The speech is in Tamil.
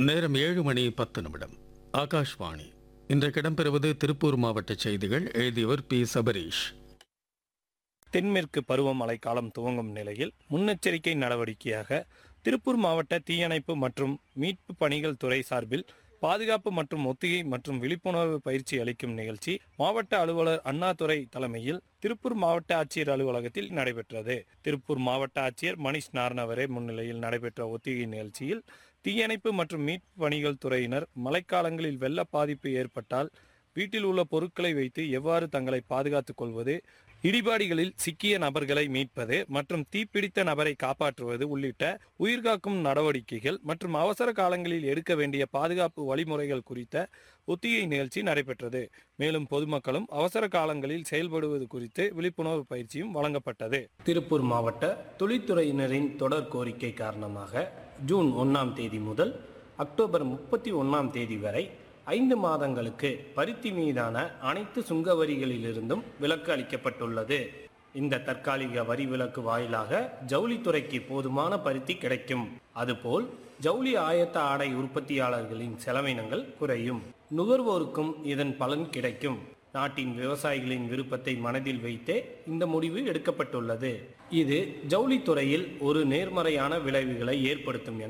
நேரம் ஏழு மணி பத்து நிமிடம் ஆகாஷ்வாணி இன்றைக்கு இடம்பெறுவது திருப்பூர் மாவட்ட செய்திகள் எழுதியவர் பி சபரீஷ் தென்மேற்கு பருவமழை காலம் துவங்கும் நிலையில் முன்னெச்சரிக்கை நடவடிக்கையாக திருப்பூர் மாவட்ட தீயணைப்பு மற்றும் மீட்பு பணிகள் துறை சார்பில் பாதுகாப்பு மற்றும் ஒத்திகை மற்றும் விழிப்புணர்வு பயிற்சி அளிக்கும் நிகழ்ச்சி மாவட்ட அலுவலர் அண்ணாதுரை தலைமையில் திருப்பூர் மாவட்ட ஆட்சியர் அலுவலகத்தில் நடைபெற்றது திருப்பூர் மாவட்ட ஆட்சியர் மணிஷ் நாரணவரே முன்னிலையில் நடைபெற்ற ஒத்திகை நிகழ்ச்சியில் தீயணைப்பு மற்றும் மீட்பு பணிகள் துறையினர் மழைக்காலங்களில் வெள்ள பாதிப்பு ஏற்பட்டால் வீட்டில் உள்ள பொருட்களை வைத்து எவ்வாறு தங்களை பாதுகாத்துக் கொள்வது இடிபாடுகளில் சிக்கிய நபர்களை மீட்பது மற்றும் தீப்பிடித்த நபரை காப்பாற்றுவது உள்ளிட்ட உயிர்காக்கும் நடவடிக்கைகள் மற்றும் அவசர காலங்களில் எடுக்க வேண்டிய பாதுகாப்பு வழிமுறைகள் குறித்த ஒத்திகை நிகழ்ச்சி நடைபெற்றது மேலும் பொதுமக்களும் அவசர காலங்களில் செயல்படுவது குறித்து விழிப்புணர்வு பயிற்சியும் வழங்கப்பட்டது திருப்பூர் மாவட்ட தொழில்துறையினரின் தொடர் கோரிக்கை காரணமாக ஜூன் ஒன்றாம் தேதி முதல் அக்டோபர் முப்பத்தி ஒன்றாம் தேதி வரை ஐந்து மாதங்களுக்கு பருத்தி மீதான அனைத்து சுங்க வரிகளிலிருந்தும் விலக்கு அளிக்கப்பட்டுள்ளது இந்த தற்காலிக வரி விலக்கு வாயிலாக ஜவுளித்துறைக்கு போதுமான பருத்தி கிடைக்கும் அதுபோல் ஜவுளி ஆயத்த ஆடை உற்பத்தியாளர்களின் செலவினங்கள் குறையும் நுகர்வோருக்கும் இதன் பலன் கிடைக்கும் நாட்டின் விவசாயிகளின் விருப்பத்தை மனதில் வைத்தே இந்த முடிவு எடுக்கப்பட்டுள்ளது இது ஜவுளித்துறையில் ஒரு நேர்மறையான விளைவுகளை ஏற்படுத்தும் என